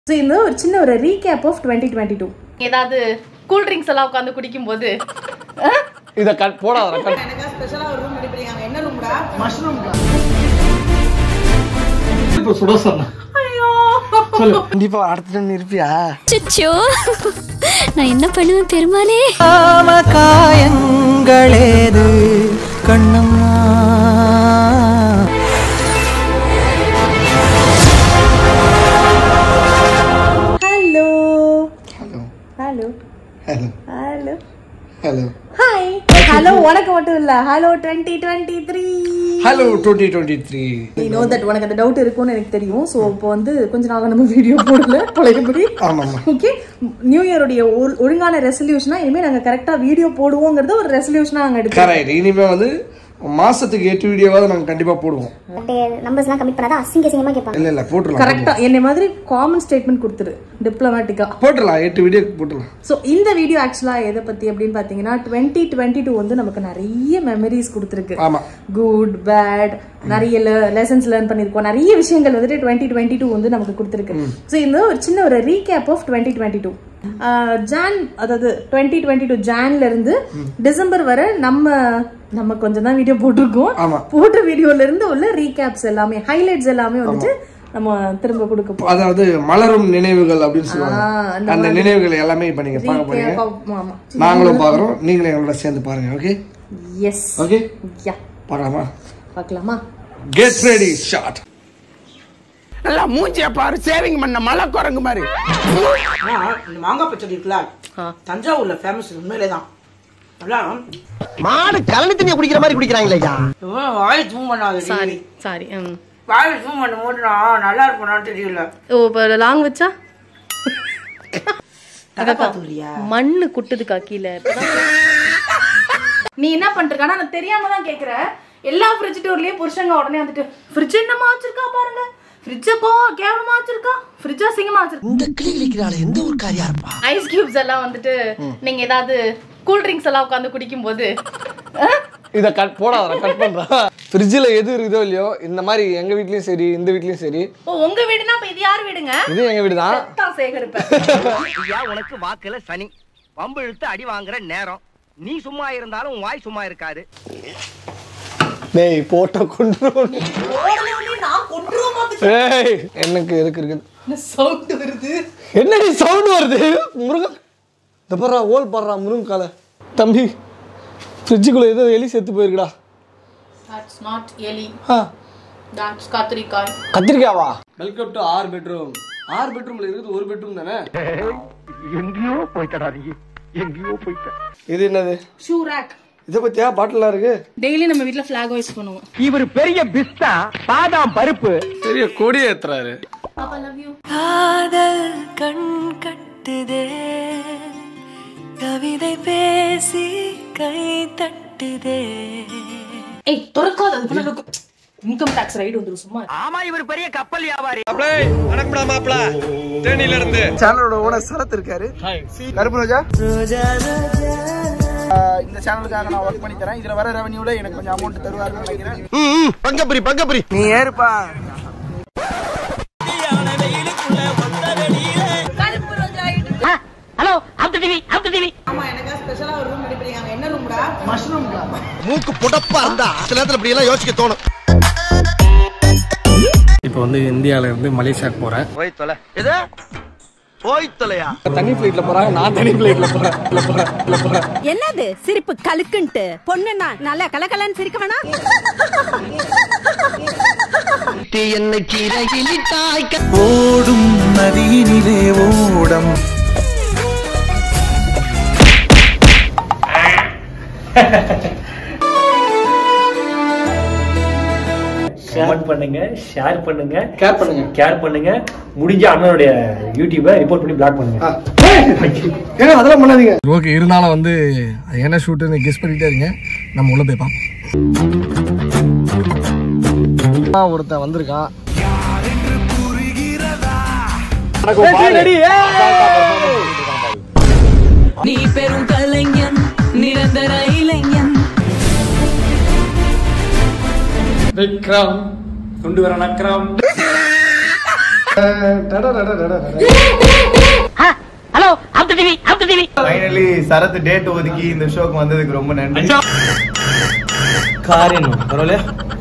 So இந்த ஒரு சின்ன ஒரு recap of twenty twenty two ஏதாவது கூல் ட்ரிங்க்ஸ் எல்லாம் உட்காந்து குடிக்கும் போது இதை கட் போடாத கட் இப்போ சுட சொன்னா சொல்லு கண்டிப்பா அடுத்த டைம் இருப்பியா சுச்சோ நான் என்ன பண்ணுவேன் பெருமாளே காயங்களேது Kannamma hello hello hello hello hello hello hi hello உனக்கு மட்டும் இல்ல hello twenty twenty three hello twenty twenty three நீ நோ தட் உனக்கு அந்த டவுட் இருக்கும்னு எனக்கு தெரியும் ஸோ இப்போ வந்து கொஞ்ச நாளா நம்ம வீடியோ போடல பழையபடி ஆமாம்மா ஓகே நியூ இயருடைய ஒழுங்கான ரெசல்யூஷனா இனிமே நாங்க கரெக்டா வீடியோ போடுவோங்கிறத ஒரு ரெசல்யூஷனா நாங்க எடுக்கிறோம் கரெக்ட் இனிமே வந்து மாசத்துக்கு எட்டு வீடியோவாவது நாங்க கண்டிப்பா போடுவோம் நம்பர்ஸ்லாம் கமிட் பண்ணாதான் அசிங்க அசிங்கமா கேட்பாங்க இல்ல இல்ல போட்டுடலாம் கரெக்டா என்னை மாதிரி காமன் ஸ்டேட்மெண்ட் கொடுத்துரு டிப்ளமேட்டிக்கா போட்டுடலாம் எட்டு வீடியோ போட்டுடலாம் ஸோ இந்த வீடியோ ஆக்சுவலா எதை பத்தி அப்படின்னு பாத்தீங்கன்னா டுவெண்ட்டி டுவெண்ட்டி டூ வந்து நமக்கு நிறைய மெமரிஸ் கொடுத்துருக்கு ஆமா குட் பேட் நிறைய லெசன்ஸ் லேர்ன் பண்ணியிருக்கோம் நிறைய விஷயங்கள் வந்துட்டு டுவெண்ட்டி டுவெண்ட்டி டூ வந்து நமக்கு கொடுத்துருக்கு ஸோ இந்த ஒரு சின்ன ஒரு recap of twenty twenty two Jan அதாவது டுவெண்ட்டி டுவெண்ட்டி டூ ஜான்ல இருந்து டிசம்பர் வரை நம்ம நம்ம கொஞ்சம் தான் வீடியோ போட்டிருக்கோம் ஆமா. போட்ட வீடியோல இருந்து உள்ள ரீகேப்ஸ் எல்லாமே ஹைலைட்ஸ் எல்லாமே வந்துட்டு நம்ம திரும்ப கொடுக்க போறோம் அதாவது மலரும் நினைவுகள் அப்படின்னு சொல்லுவாங்க ஆ, அந்த அந்த நினைவுகள் எல்லாமே இப்ப நீங்க பார்க்க போறீங்க Recap of- ஆமா நாங்களும் பாக்குறோம் நீங்களும் எங்களோட சேர்ந்து பாருங்க ஓகே எஸ் ஓகே யா பார்க்கலாமா பார்க்கலாமா கெட் ரெடி ஷார்ட் நல்லா மூஞ்சிய பாரு சேவிங் பண்ண மலை குரங்கு மாதிரி ஆனா, இந்த மாங்காய் பச்சடி இருக்குல்ல தஞ்சாவூர்ல ஃபேமஸ் உண்மையிலே தான் நல்லா மாடு கலனி தண்ணியை குடிக்கிற மாதிரி குடிக்கிறாங்களே ஐயா இவன் வாய் தூம் பண்ணாது சாரி சாரி வாய் தூம் பண்ண போது நான் நல்லா இருப்பேனான்னு தெரியல ஓ இப்போ லாங் வச்சா தகப்பாத்தூரியா மண்ணு குட்டுதுக்கா கீழே இப்பதான் நீ என்ன பண்றக்கானா நான் தெரியாம தான் கேக்குறேன் எல்லா ஃப்ரிட்ஜ் டோர்லயும் புருஷங்க உடனே வந்துட்டு ஃப்ரிட்ஜ் என்னமா வச்சிருக்கா பாருங்க ஃப்ரிட்ஜ கோ கேவலமா வச்சிருக்கா ஃப்ரிட்ஜ் அசிங்கமா வச்சிருக்கா இந்த கிளி கிளிக்கிறாள் எந்த ஒரு காரியா இருப்பா ஐஸ் கியூப்ஸ் எல்லாம் வந்துட்டு நீங்க ஏதாவது கூல் ட்ரிங்க்ஸ் எல்லாம் உட்காந்து குடிக்கும் போது இதை கட் போடாத கட் பண்றா ஃப்ரிட்ஜில் எது இருக்குதோ இல்லையோ இந்த மாதிரி எங்க வீட்லயும் சரி இந்த வீட்லயும் சரி ஓ உங்க வீடுனா இப்ப இது யார் வீடுங்க இது எங்க வீடு தான் தான் சேகரிப்பேன் ஐயா உனக்கு வாக்குல சனி வம்பு இழுத்து அடி வாங்குற நேரம் நீ சும்மா இருந்தாலும் உன் வாய் சும்மா இருக்காது டேய் போட்ட கொண்டு ஏய் எனக்கு எதுக்கு இருக்குது சவுண்ட் வருது என்னடி சவுண்ட் வருது முருகன் இந்த படுறா ஓல் படுறா முருகன் காலை தம்பி ஃப்ரிட்ஜுக்குள்ள ஏதோ எலி செத்து போயிருக்குடா தட்ஸ் நாட் எலி ஆ தட்ஸ் கத்திரிக்காய் கத்திரிக்காவா welcome to our bedroom our பெட்ரூம்ல இருக்குது ஒரு பெட்ரூம் தானே எங்கேயோ போயிட்டடா நீ எங்கேயோ போயிட்ட இது என்னது ஷூ ரேக் இதை பத்தியா பாட்டிலாம் இருக்கு டெய்லி நம்ம வீட்ல ஃபிளாக் ஹாய்ஸ் பண்ணுவோம் இவர் பெரிய பிஸ்தா பாதாம் பருப்பு பெரிய கொடி ஏத்துறாரு பாப்பா லவ் யூ காதல் கண் கட்டுதே கவிதை பேசி கை தட்டுதே ஏய் திறக்காத அதுக்குள்ள இன்கம் டாக்ஸ் ரைடு வந்துரும் சும்மா ஆமா இவர் பெரிய கப்பல் வியாபாரி சேனலோட ஓனர் சரத் இருக்காரு கருப்பு ரோஜா இந்த சேனலுக்காக நான் ஒர்க் பண்ணி தரேன் இதுல வர ரெவன்யூல எனக்கு கொஞ்சம் அமௌண்ட் தருவாருன்னு நினைக்கிறேன் பங்கப்பரி பங்கப்பரி நீ ஏறுப்பா hello Abdu TV Abdu TV ஆமா எனக்கு ஸ்பெஷலா ஒரு ரூம் ரெடி பண்ணிருக்காங்க என்ன ரூம்டா மஷ்ரூம் மூக்கு புடப்பா இருந்தா சில நேரத்துல இப்படி எல்லாம் யோசிக்க தோணும் இப்போ வந்து இந்தியால இருந்து மலேசியாவுக்கு போறேன் போய் தொலை எது போய் தொலையா தனி ஃபிளைட்ல போறாங்க நான் தனி ஃபிளைட்ல போறேன் இல்ல போறேன் இல்ல போறேன் என்னது சிரிப்பு கலுக்குன்ட்டு பொண்ணுன்னா நல்லா கலகலன்னு சிரிக்க வேணா என்னை சிறகிலிட்டாய் ஓடும் நதியினிலே ஓடம் கமெண்ட் பண்ணுங்க ஷேர் பண்ணுங்க கேர் பண்ணுங்க கேர் பண்ணுங்க முடிஞ்ச அண்ணனுடைய யூடியூபை ரிப்போர்ட் பண்ணி பிளாக் பண்ணுங்க ஏங்க அதெல்லாம் பண்ணாதீங்க ஓகே இருந்தாலும் வந்து அது என்ன ஷூட்டுன்னு கெஸ் பண்ணிட்டே இருங்க நம்ம உள்ள போய் பார்ப்போம் ஒருத்தன் வந்திருக்கான் நீ பெரும் கலைஞன் நிரந்தர இளைஞன் விக்ரம் கொண்டு வர நக்ரம் hello Abdu TV Abdu TV finally Sarath date ஒதுக்கி இந்த ஷோக்கு வந்ததுக்கு ரொம்ப நன்றி காரியம் பரவாயில்ல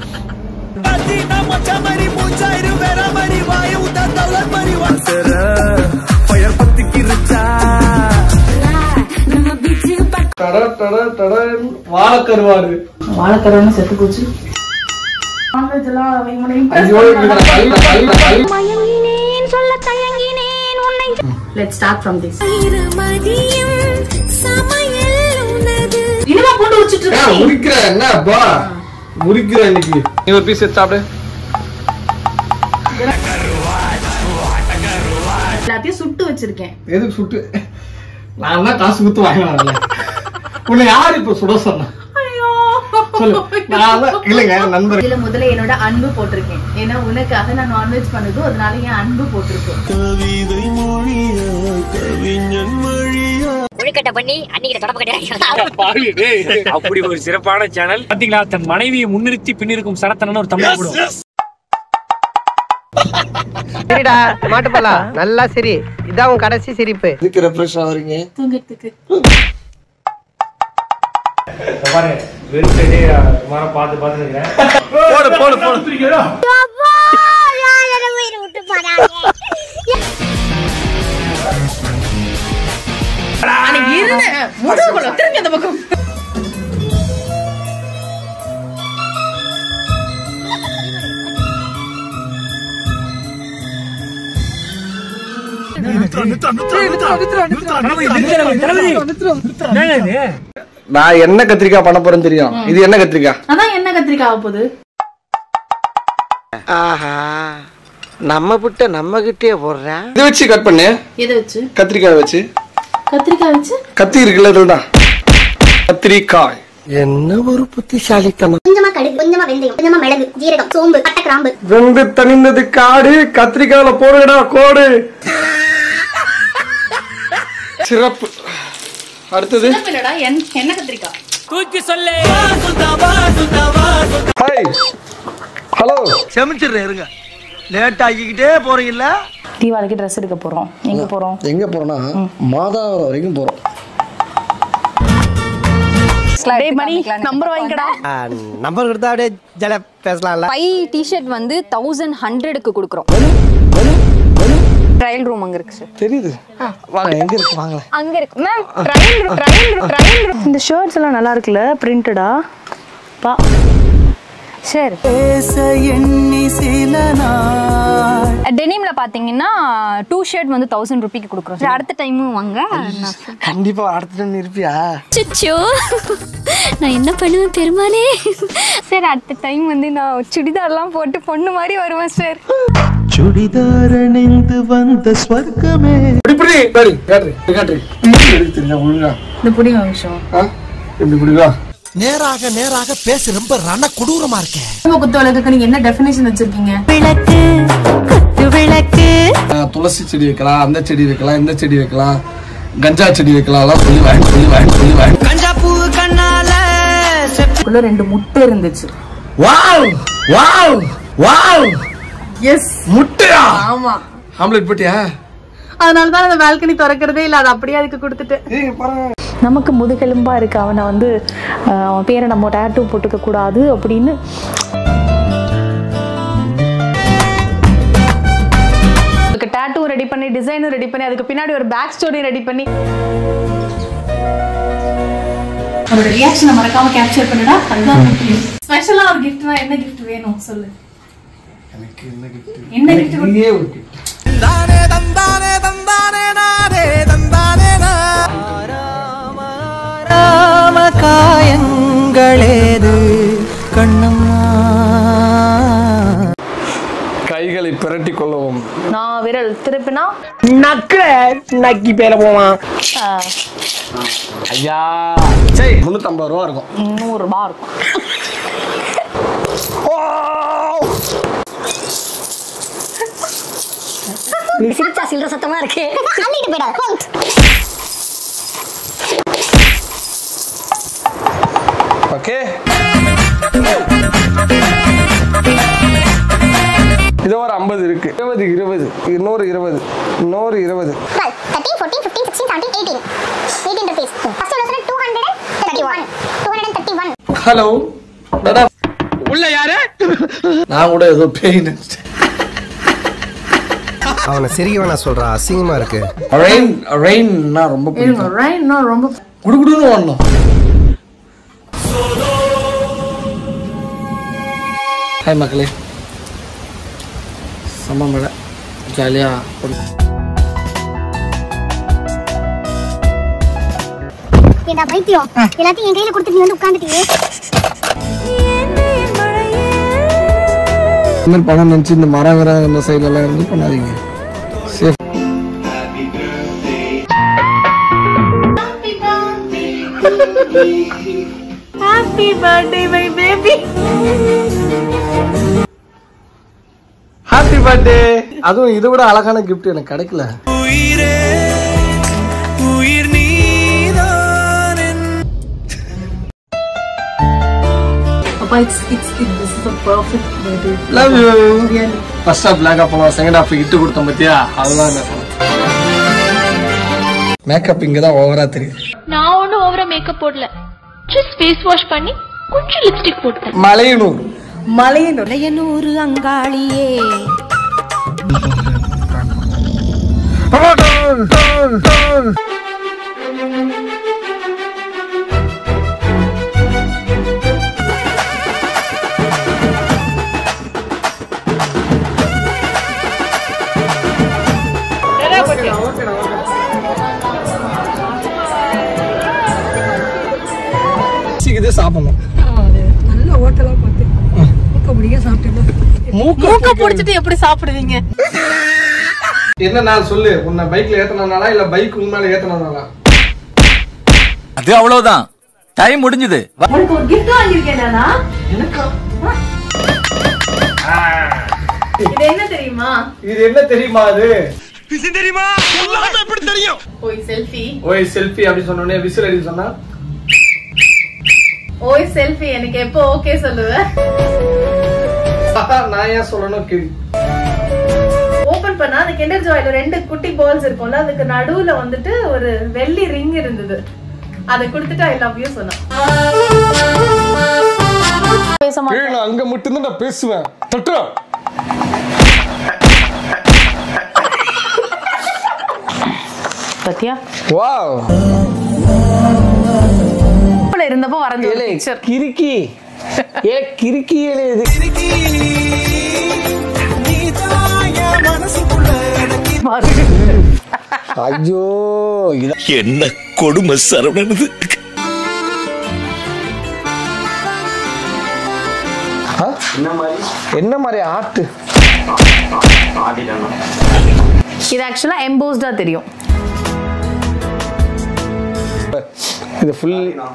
வாழக்கருவாரு வாழைக்கருவான்னு செத்து போச்சு நான்வெஜ் எல்லாம் இவனை impress ஐயோ பண்ணாதான். மயங்கினேன் சொல்ல தயங்கினேன் உன்னை Let's start from this. மதியம் சமையல் உனது இனிமே போட்டு வச்சிட்டு ஏன் இருக்க நீ. முறிக்கிற என்னப்பா முறிக்கிற இன்னைக்கு நீ ஒரு பீஸ் எடுத்து சாப்பிடு எல்லாத்தையும் சுட்டு வச்சிருக்கேன் எதுக்கு சுட்டு நான் தான் காசு கொடுத்து வாங்கினாங்கல்ல உன்னை யார் இப்ப சுட சொன்னா சொல்லு நான் தான் இல்லைங்க நண்பர் இதுல முதல்ல என்னோட அன்பு போட்டிருக்கேன் ஏன்னா உனக்காக நான் நான்வெஜ் பண்ணது அதனால என் அன்பு போட்டிருக்கேன் ஒழுக்கட்டை பண்ணி அன்னைக்கு தொடர்பு கிடையாது அப்படி ஒரு சிறப்பான சேனல் பாத்தீங்களா தன் மனைவியை முன்னிறுத்தி பின்னிருக்கும் சரத்தனன்னு ஒரு தமிழ் கூட சரிடா மாட்டுப்பலா நல்லா சரி இதான் உன் கடைசி சிரிப்பு இதுக்கு ரெஃப்ரெஷ் ஆகுறீங்க தூங்கறதுக்கு பாருங்க வெறும் சைடே மாற பார்த்து பார்த்து இருக்கிறேன் போடு போடு போடு அன்னைக்கு இருந்தேன் முதுகுல திரும்பி அந்த பக்கம் நான் என்ன கத்திரிக்காய் பண்ண போறேன்னு தெரியும் இது என்ன கத்திரிக்காய் அதான் என்ன கத்திரிக்காய் ஆக போகுது ஆஹா நம்ம புட்ட நம்ம கிட்டே போடுறேன் இதை வச்சு கட் பண்ணு எதை வச்சு கத்திரிக்காய் வச்சு கத்திரிக்காய் வச்சு கத்தி இருக்குல்ல இதுதான் கத்திரிக்காய் என்ன ஒரு புத்திசாலித்தனம் கொஞ்சமா கடுகு கொஞ்சமா வெந்தயம் கொஞ்சமா மிளகு ஜீரகம் சோம்பு பட்டை கிராம்பு வெந்து தனிந்தது காடு கத்திரிக்காயில போடுடா கோடு சிறப்பு அடுத்தது இல்லடா என்- என்ன கத்திரிக்காய் ஹாய் ஹலோ செமிச்சிடுறேன் இருங்க லேட் ஆகிக்கிட்டே போறீங்கல்ல தீபாவளிக்கு ட்ரெஸ் எடுக்க போறோம் எங்க போறோம் எங்க போறோம்னா மாதாவரம் வரைக்கும் போறோம் மணி நம்பர் வாங்கிக்கடா நம்பர் கொடுத்தா அப்படியே ஜல பேசலாம்ல ஃபைவ் டிஷர்ட் வந்து தௌசண்ட் ஹண்ட்ரடுக்கு கொடுக்குறோம் ட்ரையல் ரூம் அங்க இருக்கு சார் தெரியுது வாங்க எங்க இருக்கு வாங்க அங்க இருக்கு ma'am trial room trial room trial room இந்த ஷர்ட்ஸ் எல்லாம் நல்லா இருக்குல்ல பிரிண்டடா பா சார் டெனிம்ல பாத்தீங்கன்னா டூ ஷர்ட் வந்து தௌசண்ட் ருபிக்கு கொடுக்குறோம் சார் அடுத்த டைமும் வாங்க கண்டிப்பா அடுத்த இருப்பியா சுச்சோ நான் என்ன பண்ணுவேன் பெருமானே சார் அடுத்த டைம் வந்து நான் சுடிதார்லாம் போட்டு பொண்ணு மாதிரி வருவேன் சார் சுடிதார் அணிந்து வந்த ஸ்வர்க்கமே இப்படி இப்படி காட்டு காட்டு காட்டு இப்படி எடுக்க தெரியுதா ஒழுங்கா இந்த புடி நிமிஷம் ஆ இப்படி இப்படிவா நேராக நேராக பேச ரொம்ப ரண கொடூரமா இருக்கேன் குடும்ப குத்து விளக்குக்கு நீங்க என்ன டெஃபினேஷன் வச்சிருக்கீங்க விளக்கு குத்து விளக்கு ஆ, துளசி செடி வைக்கலாம் அந்த செடி வைக்கலாம் இந்த செடி வைக்கலாம் கஞ்சா செடி வைக்கலாம் எல்லாம் சொல்லி வாங்கி சொல்லி வாங்கி சொல்லி வாங்கி கஞ்சா பூ கண்ணால உள்ள ரெண்டு முட்டை இருந்துச்சு வாவ் வாவ் வாவ் எஸ் முட்டையா ஆமா ஆம்லெட் போட்டியா அதனால தான் அந்த பால்கனி திறக்கிறதே இல்ல அது அப்படியே அதுக்கு கொடுத்துட்டு ஏய் பாருங்க நமக்கு முதுகெலும்பா இருக்கு அவனை வந்து அஹ், அவன் பேரை நம்ம டேட்டூ போட்டுக்க கூடாது அப்படின்னு அதுக்கு டேட்டூ ரெடி பண்ணி டிசைனும் ரெடி பண்ணி அதுக்கு பின்னாடி ஒரு பேக் ஸ்டோரி ரெடி பண்ணி அவரோட ரியாக்ஷனை மறக்காம கேப்சர் பண்ணுடா அதுதான் ஸ்பெஷலா ஒரு கிஃப்ட்னா என்ன கிஃப்ட் வேணும் சொல்லு எனக்கு என்ன கிஃப்ட் என்ன gift கொடு- நீயே ஒரு gift. தந்தானே தந்தானே தந்தானே நானே தந்தானே நா ராம காயங்களேது கண்ணம்மா கைகளை பிரட்டி கொள்ளவும் நான் விரல் திருப்பினா நக்கல நக்கி பேர போவான் அஹ், ஐயா சரி முந்நூற்றம்பது ரூபா இருக்கும் நூறு ரூபாய் இருக்கும் சிரிச்சா சில்லற சத்தமா இருக்கு அள்ளிட்டு போயிடாத போங்க. ஓகே இதோ ஒரு ஐம்பது இருக்கு இருபது இருபது இன்னொரு இருபது இன்னொரு இருபது 13, 14, 15, 16, 17, 18. 18 rupees. First one was 231. 231. Hello madam உள்ள யாரு நான் கூட ஏதோ பேய் நினைச்சிட்டேன் அவனை சிரிக்க வேணா சொல்றா அசிங்கமா இருக்கு ரெயின் ரெயின்னா ரொம்ப இருங்க பிடிக்கும் ரைன் ரொம்ப குடுகுடுன்னு ஓடணும் ஹாய் மக்களே செம்ம மழை ஜாலியாக ஏண்டா பைத்தியம் எல்லாத்தையும் என் கையில கொடுத்து நீ வந்து உட்காந்துட்டியே இந்த மாதிரி பணம் நினச்சி இந்த மரம் வர இந்த சைட்லலாம் இருந்து பண்ணாதீங்க safe happy birthday my baby happy birthday அதுவும் இதை விட அழகான கிஃப்ட் எனக்கு கிடைக்கல உயிர் நீதான் அப்பா it's it's this is a perfect birthday love you Really. First half block போனோம் செகண்ட் ஹாஃப் இட்டு கொடுத்தோம் பத்தியா அதுதான் மேக்கப் இங்க தான் ஓவரா தெரியுது நான் ஒன்றும் ஓவரா மேக்கப் போடல ஜஸ்ட் ஃபேஸ் வாஷ் பண்ணி கொஞ்சம் லிப்ஸ்டிக் போட்டேன் மலையனூர் மலையனூர் மலையனூர் அங்காளியே இதே சாப்பிடணும் நல்ல ஹோட்டலா பார்த்து மூக்க முடிய சாப்பிட்டு மூக்க புடிச்சிட்டு எப்படி சாப்பிடுவீங்க என்ன நான் சொல்லு உன்னை பைக்ல ஏத்தனால இல்ல பைக் உன் மேல ஏத்தனால அது அவ்வளவுதான் டைம் முடிஞ்சது உனக்கு ஒரு gift வாங்கியிருக்கேன் நானா இது என்ன தெரியுமா இது என்ன தெரியுமா அது தெரியுமா சொல்லாம எப்படி தெரியும் ஓய் செல்ஃபி ஓய் செல்ஃபி அப்படி சொன்னோடனே விசில் அடி சொன்னா ஓய் செல்ஃபி எனக்கு எப்போ ஓகே சொல்லுவ நான் ஏன் சொல்லணும் கேள்வி ஓபன் பண்ணா அந்த கிண்டர் ஜாய்ல ரெண்டு குட்டி பால்ஸ் இருக்கும்ல அதுக்கு நடுவுல வந்துட்டு ஒரு வெள்ளி ரிங் இருந்தது அதை கொடுத்துட்டு ஐ லவ் யூ சொன்னா பேச ஏய், நான் அங்க மட்டும்தான் நான் பேசுவேன் தட்டுறோம் பத்தியா வாவ் இருந்தப்போ வரைஞ்ச ஒரு ஏலே, பிக்சர் கிறுக்கி ஏ கிறுக்கி ஏலே இது ஐயோ இது என்ன கொடுமை சரவணனது ஆ? என்ன மாதிரி ஆர்ட் இது ஆக்சுவலா எம்போஸ்டா தெரியும் இது ஃபுல்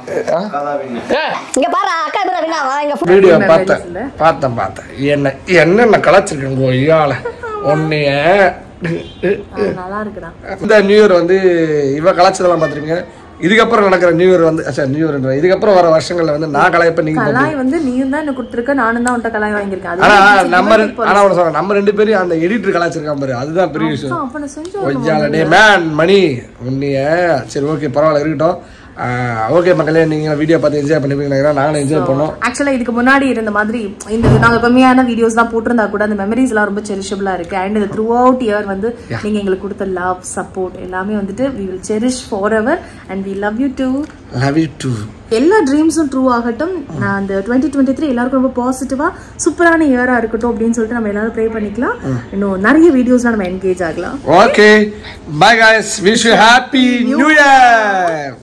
இங்க பாரு அக்கா பேர் அபினாவா இங்க வீடியோ பார்த்தேன் பார்த்தேன் பார்த்தேன் என்ன என்னென்ன கலாச்சிருக்கேன் கொய்யால உன்னைய நல்லா இருக்குடா இந்த நியூ இயர் வந்து இவ கலாச்சதெல்லாம் பார்த்துருப்பீங்க இதுக்கப்புறம் நடக்கிற நியூ இயர் வந்து அச்சா நியூ இயர் இதுக்கப்புறம் வர வருஷங்கள்ல வந்து நான் கலாய்ப்ப நீங்க பண்ணுவீங்க. கலாய் வந்து நீயும் தான் எனக்கு கொடுத்துருக்க நானும் தான் உன்ட்ட கலாய் வாங்கியிருக்கேன் அது ஆனா வந்து நம்ம இவன் ரெண்டு- இப்போ ஆனா ஒண்ணு சொல்றேன் நம்ம ரெண்டு பேரும் அந்த எடிட்டர் கலாச்சிருக்கான் பாரு அதுதான் பெரிய அப்பா, விஷயம் அப்ப நான் செஞ்சு ஒய்யால டே மேன் மணி உன்னைய சரி ஓகே பரவாயில்ல இருக்கட்டும் ஓகே மக்களே நீங்க வீடியோ பார்த்து என்ஜாய் பண்ணிப்பீங்க நினைக்கிறேன் நாங்களும் என்ஜாய் பண்ணோம் ஆக்சுவலா இதுக்கு முன்னாடி இருந்த மாதிரி இந்த நாங்க கம்மியான வீடியோஸ் தான் போட்டிருந்தா கூட அந்த மெமரிஸ் எல்லாம் ரொம்ப செரிஷபிளா இருக்கு அண்ட் இந்த த்ரூ அவுட் இயர் வந்து நீங்க எங்களுக்கு கொடுத்த லவ் சப்போர்ட் எல்லாமே வந்துட்டு we will cherish forever and we love you too love you too எல்லா ட்ரீம்ஸும் ட்ரூ ஆகட்டும் நான் அந்த டுவெண்ட்டி டுவெண்ட்டி த்ரீ எல்லாருக்கும் ரொம்ப பாசிட்டிவா சூப்பரான இயரா இருக்கட்டும் அப்படின்னு சொல்லிட்டு நம்ம எல்லாரும் ப்ரே பண்ணிக்கலாம் இன்னும் நிறைய வீடியோஸ்லாம் நம்ம என்கேஜ் ஆகலாம் okay bye guys wish you happy new year